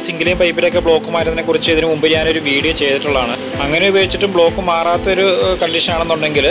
സിംഗിലെയും പൈപ്പിലൊക്കെ block മാറ്റുന്നതിനെ കുറിച്ച് ഇതിനു മുമ്പ് ഞാനൊരു വീഡിയോ ചെയ്തിട്ടുള്ളതാണ് അങ്ങനെ ഉപയോഗിച്ചിട്ടും ബ്ലോക്ക് മാറാത്തൊരു കണ്ടീഷൻ ആണെന്നുണ്ടെങ്കിൽ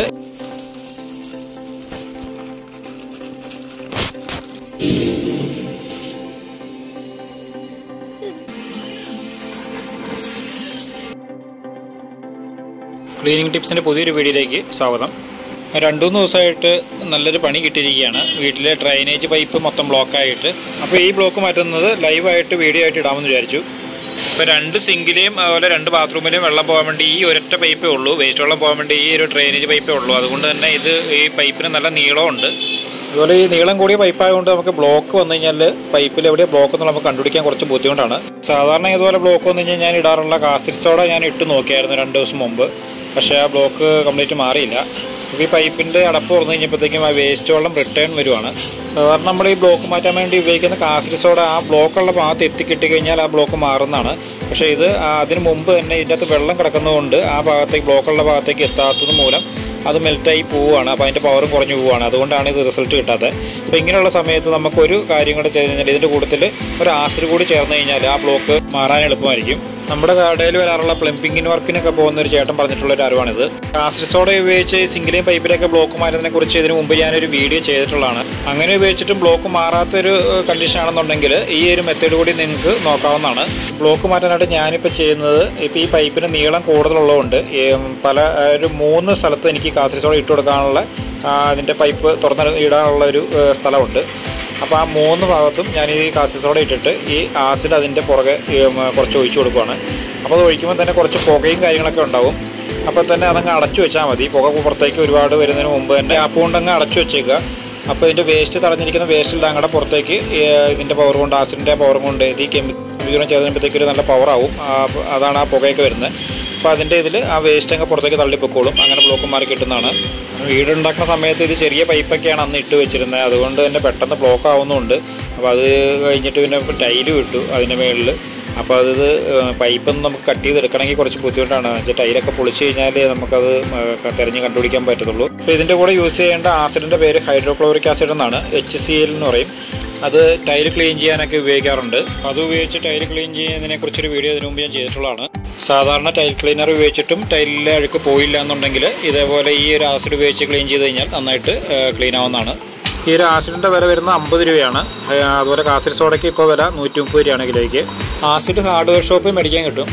ക്ലീനിങ് ടിപ്സിൻ്റെ പുതിയൊരു വീഡിയോയിലേക്ക് സ്വാഗതം രണ്ടു മൂന്ന് ദിവസമായിട്ട് നല്ലൊരു പണി കിട്ടിയിരിക്കുകയാണ് വീട്ടിലെ ഡ്രൈനേജ് പൈപ്പ് മൊത്തം ബ്ലോക്കായിട്ട് അപ്പോൾ ഈ ബ്ലോക്ക് മാറ്റുന്നത് ലൈവായിട്ട് വീഡിയോ ആയിട്ട് ഇടാമെന്ന് വിചാരിച്ചു ഇപ്പോൾ രണ്ട് സിങ്കിലെയും അതുപോലെ രണ്ട് ബാത്റൂമിലെയും വെള്ളം പോകാൻ വേണ്ടി ഈ ഒരൊറ്റ പൈപ്പേ ഉള്ളൂ വേസ്റ്റ് വെള്ളം പോകാൻ വേണ്ടി ഈ ഒരു ഡ്രൈനേജ് പൈപ്പേ ഉള്ളൂ അതുകൊണ്ട് തന്നെ ഇത് ഈ പൈപ്പിന് നല്ല നീളമുണ്ട് അതുപോലെ ഈ നീളം കൂടിയ പൈപ്പായതുകൊണ്ട് നമുക്ക് ബ്ലോക്ക് വന്നു കഴിഞ്ഞാൽ പൈപ്പിൽ എവിടെ ബ്ലോക്ക് എന്ന് നമുക്ക് കണ്ടുപിടിക്കാൻ കുറച്ച് ബുദ്ധിമുട്ടാണ് സാധാരണ ഇതുപോലെ ബ്ലോക്ക് വന്നു കഴിഞ്ഞാൽ ഞാൻ ഇടാറുള്ള കാസിഡ് സോഡ ഞാൻ ഇട്ട് നോക്കിയായിരുന്നു രണ്ട് ദിവസം മുമ്പ് പക്ഷേ ആ ബ്ലോക്ക് കംപ്ലീറ്റ് മാറിയില്ല ഇപ്പോൾ ഈ പൈപ്പിൻ്റെ അടപ്പ് തുറന്നു കഴിഞ്ഞപ്പോഴത്തേക്കും ആ വേസ്റ്റ് വെള്ളം റിട്ടേൺ വരുവാണ് സാധാരണ നമ്മൾ ഈ ബ്ലോക്ക് മാറ്റാൻ വേണ്ടി ഉപയോഗിക്കുന്ന കാസിഡ് സോഡ ആ ബ്ലോക്കുള്ള ഭാഗത്ത് എത്തിക്കിട്ടി കഴിഞ്ഞാൽ ആ ബ്ലോക്ക് മാറുന്നതാണ് പക്ഷേ ഇത് ആ അതിന് മുമ്പ് തന്നെ ഇതിൻ്റെ അകത്ത് വെള്ളം കിടക്കുന്നതുകൊണ്ട് ആ ഭാഗത്തേക്ക് ബ്ലോക്കുള്ള ഭാഗത്തേക്ക് എത്താത്തത് മൂലം അത് മെൽറ്റായി പോവുകയാണ് അപ്പോൾ അതിൻ്റെ പവറും കുറഞ്ഞു പോവുകയാണ് അതുകൊണ്ടാണ് ഇത് റിസൾട്ട് കിട്ടാത്തത് അപ്പോൾ ഇങ്ങനെയുള്ള സമയത്ത് നമുക്കൊരു കാര്യം കൂടെ ചെയ്ത് കഴിഞ്ഞാൽ ഇതിൻ്റെ കൂട്ടത്തിൽ ഒരു ആസിഡ് കൂടി ചേർന്ന് കഴിഞ്ഞാൽ ആ ബ്ലോക്ക് മാറാൻ എളുപ്പമായിരിക്കും നമ്മുടെ കടയിൽ വരാറുള്ള പ്ലംബിംഗ് വർക്കിനൊക്കെ പോകുന്ന ഒരു ചേട്ടൻ പറഞ്ഞിട്ടുള്ള ഒരു അറിവാണിത് ആസിഡ് സോഡ ഉപയോഗിച്ച് സിംഗിലെയും പൈപ്പിലൊക്കെ ബ്ലോക്ക് മാറ്റുന്നതിനെ കുറിച്ച് ഇതിനു മുമ്പ് ഞാനൊരു വീഡിയോ ചെയ്തിട്ടുള്ളതാണ് അങ്ങനെ ഉപയോഗിച്ചിട്ടും ബ്ലോക്ക് മാറാത്തൊരു കണ്ടീഷൻ ആണെന്നുണ്ടെങ്കിൽ ഈ ഒരു മെത്തേഡ് കൂടി നിങ്ങൾക്ക് നോക്കാവുന്നതാണ് ബ്ലോക്ക് മാറ്റാനായിട്ട് ഞാനിപ്പോൾ ചെയ്യുന്നത് ഇപ്പോൾ ഈ പൈപ്പിന് നീളം കൂടുതലുള്ളതുകൊണ്ട് ഈ പല ഒരു മൂന്ന് സ്ഥലത്ത് എനിക്ക് കാസിഡ് സോഡ ഇട്ട് കൊടുക്കാനുള്ള ആ, അതിൻ്റെ പൈപ്പ് തുറന്ന് ഇടാനുള്ള ഒരു ഏ, സ്ഥലമുണ്ട് അപ്പോൾ ആ മൂന്ന് ഭാഗത്തും ഞാൻ ഈ കാസിസോടെ ഇട്ടിട്ട് ഈ ആസിഡ് അതിൻ്റെ പുറകെ ഈ, ഉം, കുറച്ച് ഒഴിച്ചു കൊടുക്കുകയാണ് അപ്പോൾ അത് ഒഴിക്കുമ്പോൾ തന്നെ കുറച്ച് പുകയും കാര്യങ്ങളൊക്കെ ഉണ്ടാവും അപ്പോൾ തന്നെ അതങ്ങ് അടച്ചു വെച്ചാൽ മതി പുക പുറത്തേക്ക് ഒരുപാട് വരുന്നതിന് മുമ്പ് തന്നെ അപ്പോൾ കൊണ്ടങ്ങ് അടച്ചു വെച്ചേക്കുക അപ്പോൾ ഇതിൻ്റെ വേസ്റ്റ് തടഞ്ഞിരിക്കുന്ന വേസ്റ്റിൽ അങ്ങടെ പുറത്തേക്ക് ഈ, ഇതിൻ്റെ പവർ കൊണ്ട് ആസിഡിൻ്റെ പവർ കൊണ്ട് ഇത് ഈ കെമിക്കൽ ചേർന്നപ്പോഴത്തേക്ക് ഒരു നല്ല പവറാവും അതാണ് ആ പുകയൊക്കെ വരുന്നത് അപ്പോൾ അതിൻ്റെ ഇതിൽ ആ വേസ്റ്റ് അങ്ങ് പുറത്തേക്ക് തള്ളിപ്പൊക്കോളും അങ്ങനെ ബ്ലോക്ക് മാറി കിട്ടുന്നതാണ് വീടുണ്ടാക്കുന്ന സമയത്ത് ഇത് ചെറിയ പൈപ്പൊക്കെയാണ് അന്ന് ഇട്ട് വെച്ചിരുന്നത് അതുകൊണ്ട് തന്നെ പെട്ടെന്ന് ബ്ലോക്ക് ആവുന്നുണ്ട് അപ്പോൾ അത് കഴിഞ്ഞിട്ട് പിന്നെ ടൈല് വിട്ടു അതിൻ്റെ മുകളിൽ അപ്പോൾ അത് പൈപ്പൊന്നും നമുക്ക് കട്ട് ചെയ്തെടുക്കണമെങ്കിൽ കുറച്ച് ബുദ്ധിമുട്ടാണ് വെച്ചാൽ ടൈലൊക്കെ പൊളിച്ച് കഴിഞ്ഞാൽ നമുക്കത് ഏഹ് തിരഞ്ഞ് കണ്ടുപിടിക്കാൻ പറ്റത്തുള്ളൂ അപ്പോൾ ഇതിൻ്റെ കൂടെ യൂസ് ചെയ്യേണ്ട ആസിഡിൻ്റെ പേര് ഹൈഡ്രോക്ലോറിക് ആസിഡ് എന്നാണ് എച്ച് സി എൽ എന്ന് പറയും അത് ടൈൽ ക്ലീൻ ചെയ്യാനൊക്കെ ഉപയോഗിക്കാറുണ്ട് അത് ഉപയോഗിച്ച് ടൈൽ ക്ലീൻ ചെയ്യുന്നതിനെ കുറിച്ചൊരു വീഡിയോ ഇതിനു മുമ്പ് ഞാൻ ചെയ്തിട്ടുള്ളതാണ് സാധാരണ ടൈൽ ക്ലീനർ ഉപയോഗിച്ചിട്ടും ടൈലിലെ അഴുക്ക് പോയില്ല എന്നുണ്ടെങ്കിൽ ഇതേപോലെ ഈ ഒരു ആസിഡ് ഉപയോഗിച്ച് ക്ലീൻ ചെയ്ത് കഴിഞ്ഞാൽ നന്നായിട്ട് ക്ലീൻ ആവുന്നതാണ് ഈ ഒരു ആസിഡിൻ്റെ വില വരുന്നത് അമ്പത് രൂപയാണ് ഏ, അതുപോലെ കാസിഡ് സോഡയ്ക്ക് ഇപ്പോൾ വില നൂറ്റി മുപ്പത് രൂപയാണ് കിലോയ്ക്ക് ആസിഡ് ഹാർഡ്വെയർ ഷോപ്പിൽ മേടിക്കാൻ കിട്ടും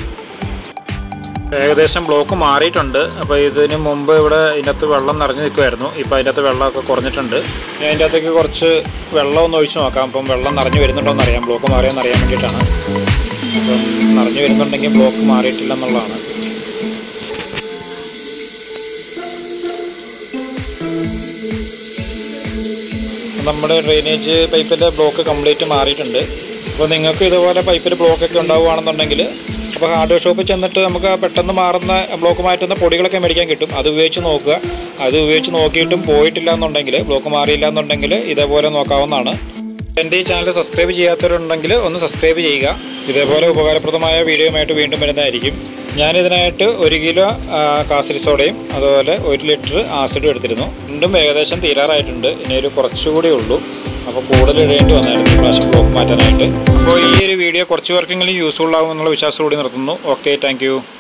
ഏകദേശം ബ്ലോക്ക് മാറിയിട്ടുണ്ട് അപ്പോൾ ഇതിന് മുമ്പ് ഇവിടെ ഇതിനകത്ത് വെള്ളം നിറഞ്ഞു നിൽക്കുമായിരുന്നു ഇപ്പോൾ അതിൻ്റെ അകത്ത് വെള്ളമൊക്കെ കുറഞ്ഞിട്ടുണ്ട് ഞാൻ അതിൻ്റെ അകത്തേക്ക് കുറച്ച് വെള്ളം ഒന്ന് ഒഴിച്ച് നോക്കാം അപ്പം വെള്ളം നിറഞ്ഞു വരുന്നുണ്ടോ എന്ന് അറിയാം ബ്ലോക്ക് മാറിയെന്ന് അറിയാൻ വേണ്ടിയിട്ടാണ് അപ്പം നിറഞ്ഞു വരുന്നുണ്ടെങ്കിൽ ബ്ലോക്ക് മാറിയിട്ടില്ല എന്നുള്ളതാണ് നമ്മുടെ ഡ്രെയിനേജ് പൈപ്പിൻ്റെ ബ്ലോക്ക് കംപ്ലീറ്റ് മാറിയിട്ടുണ്ട് അപ്പോൾ നിങ്ങൾക്ക് ഇതുപോലെ പൈപ്പിൽ ബ്ലോക്കൊക്കെ ഉണ്ടാവുകയാണെന്നുണ്ടെങ്കിൽ അപ്പോൾ ഹാർഡ്വെയർ ഷോപ്പിൽ ചെന്നിട്ട് നമുക്ക് ആ പെട്ടെന്ന് മാറുന്ന ബ്ലോക്ക് മാറ്റുന്ന പൊടികളൊക്കെ മേടിക്കാൻ കിട്ടും അത് ഉപയോഗിച്ച് നോക്കുക അത് ഉപയോഗിച്ച് നോക്കിയിട്ടും പോയിട്ടില്ല എന്നുണ്ടെങ്കിൽ ബ്ലോക്ക് മാറിയില്ല എന്നുണ്ടെങ്കിൽ ഇതേപോലെ നോക്കാവുന്നതാണ് എൻ്റെ ഈ ചാനൽ സബ്സ്ക്രൈബ് ചെയ്യാത്തവരുണ്ടെങ്കിൽ ഒന്ന് സബ്സ്ക്രൈബ് ചെയ്യുക ഇതേപോലെ ഉപകാരപ്രദമായ വീഡിയോയുമായിട്ട് വീണ്ടും വരുന്നതായിരിക്കും ഞാനിതിനായിട്ട് ഒരു കിലോ ആ, കാസരി സോഡയും അതുപോലെ ഒരു ലിറ്റർ ആസിഡും എടുത്തിരുന്നു രണ്ടും ഏകദേശം തീരാറായിട്ടുണ്ട് ഇനി ഒരു കുറച്ചുകൂടി ഉള്ളൂ അപ്പോൾ കൂടുതൽ ഇടേണ്ടി വന്നായിരുന്നു ഈ പ്രാവശ്യം ബ്ലോക്ക് മാറ്റാനായിട്ട് അപ്പോൾ ഈ ഒരു വീഡിയോ കുറച്ച് പേർക്കെങ്കിലും യൂസ്ഫുൾ ആകും എന്നുള്ള വിശ്വാസത്തോടെ നിർത്തുന്നു ഓക്കെ താങ്ക്